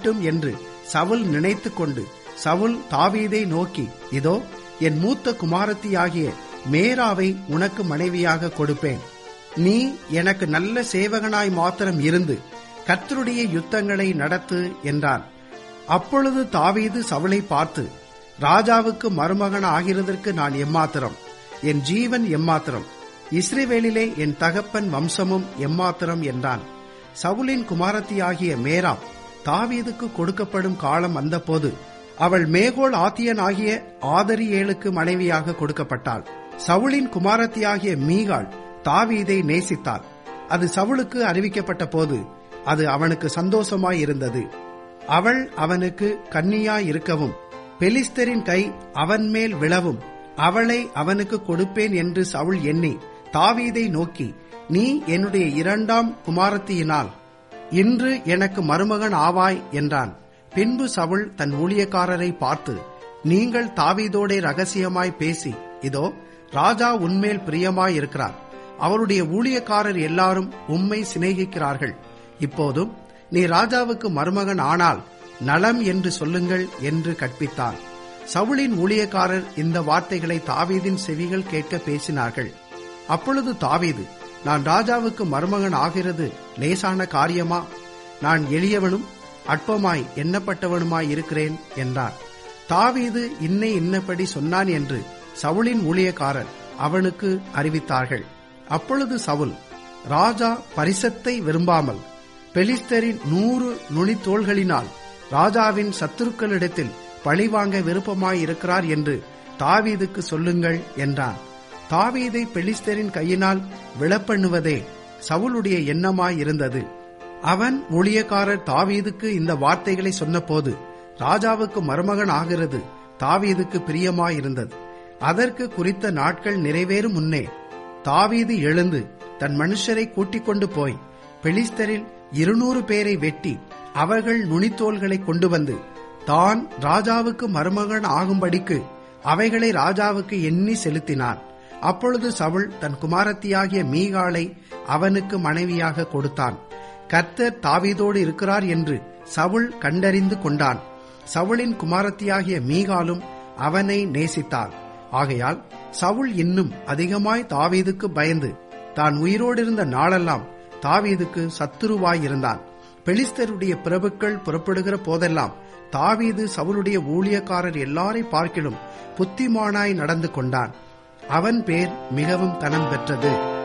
வரட்டும் என்று சவுல் நினைத்து கொண்டு சவுல் தாவீதை நோக்கி இதோ என் மூத்த குமாரத்தியாகிய மேராவை உனக்கு மனைவியாக கொடுப்பேன் நீ எனக்கு நல்ல சேவகனாய் மாத்திரம் இருந்து கர்த்தருடைய யுத்தங்களை நடத்து என்றான் அப்பொழுது தாவீது சவுளை பார்த்து ராஜாவுக்கு மருமகன் ஆகிறதற்கு நான் எம்மாத்திரம் என் ஜீவன் எம்மாத்திரம் இஸ்ரேவேலிலே என் தகப்பன் வம்சமும் எம்மாத்திரம் என்றான் சவுலின் குமாரத்தியாகிய மேரா தாவீதுக்கு கொடுக்கப்படும் காலம் வந்தபோது அவள் மேகோள் ஆத்தியன் ஆகிய ஆதரியேலுக்கு மனைவியாக கொடுக்கப்பட்டாள் சவுலின் குமாரத்தியாகிய மீகாள் தாவீதை நேசித்தாள் அது சவுலுக்கு அறிவிக்கப்பட்ட போது அது அவனுக்கு சந்தோஷமாய் இருந்தது அவள் அவனுக்கு கன்னியாய் இருக்கவும் பெலிஸ்தரின் கை அவன் மேல் விழவும் அவளை அவனுக்கு கொடுப்பேன் என்று சவுல் எண்ணி தாவீதை நோக்கி நீ என்னுடைய இரண்டாம் குமாரத்தியினால் இன்று எனக்கு மருமகன் ஆவாய் என்றான் பின்பு சவுல் தன் ஊழியக்காரரை பார்த்து நீங்கள் தாவீதோடே ரகசியமாய் பேசி இதோ ராஜா உன்மேல் பிரியமாய் இருக்கிறார் அவருடைய ஊழியக்காரர் எல்லாரும் உம்மை சிநேகிக்கிறார்கள் இப்போதும் நீ ராஜாவுக்கு மருமகன் ஆனால் நலம் என்று சொல்லுங்கள் என்று கற்பித்தான் சவுளின் ஊழியக்காரர் இந்த வார்த்தைகளை தாவீதின் செவிகள் கேட்க பேசினார்கள் அப்பொழுது தாவீது நான் ராஜாவுக்கு மருமகன் ஆகிறது லேசான காரியமா நான் எளியவனும் அற்பமாய் எண்ணப்பட்டவனுமாய் இருக்கிறேன் என்றார் தாவீது இன்னை இன்னபடி சொன்னான் என்று சவுளின் ஊழியக்காரர் அவனுக்கு அறிவித்தார்கள் அப்பொழுது சவுல் ராஜா பரிசத்தை விரும்பாமல் பெலிஸ்தரின் நூறு நுனித்தோள்களினால் ராஜாவின் சத்துருக்களிடத்தில் பழிவாங்க விருப்பமாயிருக்கிறார் என்று தாவீதுக்கு சொல்லுங்கள் என்றான் தாவீதை பெலிஸ்தரின் கையினால் விழப்பண்ணுவதே சவுளுடைய எண்ணமாயிருந்தது அவன் ஊழியக்காரர் தாவீதுக்கு இந்த வார்த்தைகளை சொன்னபோது ராஜாவுக்கு மருமகன் ஆகிறது தாவீதுக்கு பிரியமாயிருந்தது அதற்கு குறித்த நாட்கள் நிறைவேறும் முன்னே தாவீது எழுந்து தன் மனுஷரை கூட்டிக் கொண்டு போய் பெலிஸ்தரில் இருநூறு பேரை வெட்டி அவர்கள் நுனித்தோள்களை கொண்டு வந்து தான் ராஜாவுக்கு மருமகன் ஆகும்படிக்கு அவைகளை ராஜாவுக்கு எண்ணி செலுத்தினான் அப்பொழுது சவுல் தன் குமாரத்தியாகிய மீகாளை அவனுக்கு மனைவியாக கொடுத்தான் கர்த்தர் தாவீதோடு இருக்கிறார் என்று சவுல் கண்டறிந்து கொண்டான் சவுளின் குமாரத்தியாகிய மீகாலும் அவனை நேசித்தாள் ஆகையால் சவுல் இன்னும் அதிகமாய் தாவீதுக்கு பயந்து தான் உயிரோடிருந்த நாளெல்லாம் தாவீதுக்கு சத்துருவாயிருந்தான் பெலிஸ்தருடைய பிரபுக்கள் புறப்படுகிற போதெல்லாம் தாவீது சவுளுடைய ஊழியக்காரர் எல்லாரை பார்க்கிலும் புத்திமானாய் நடந்து கொண்டான் அவன் பேர் மிகவும் கனம் பெற்றது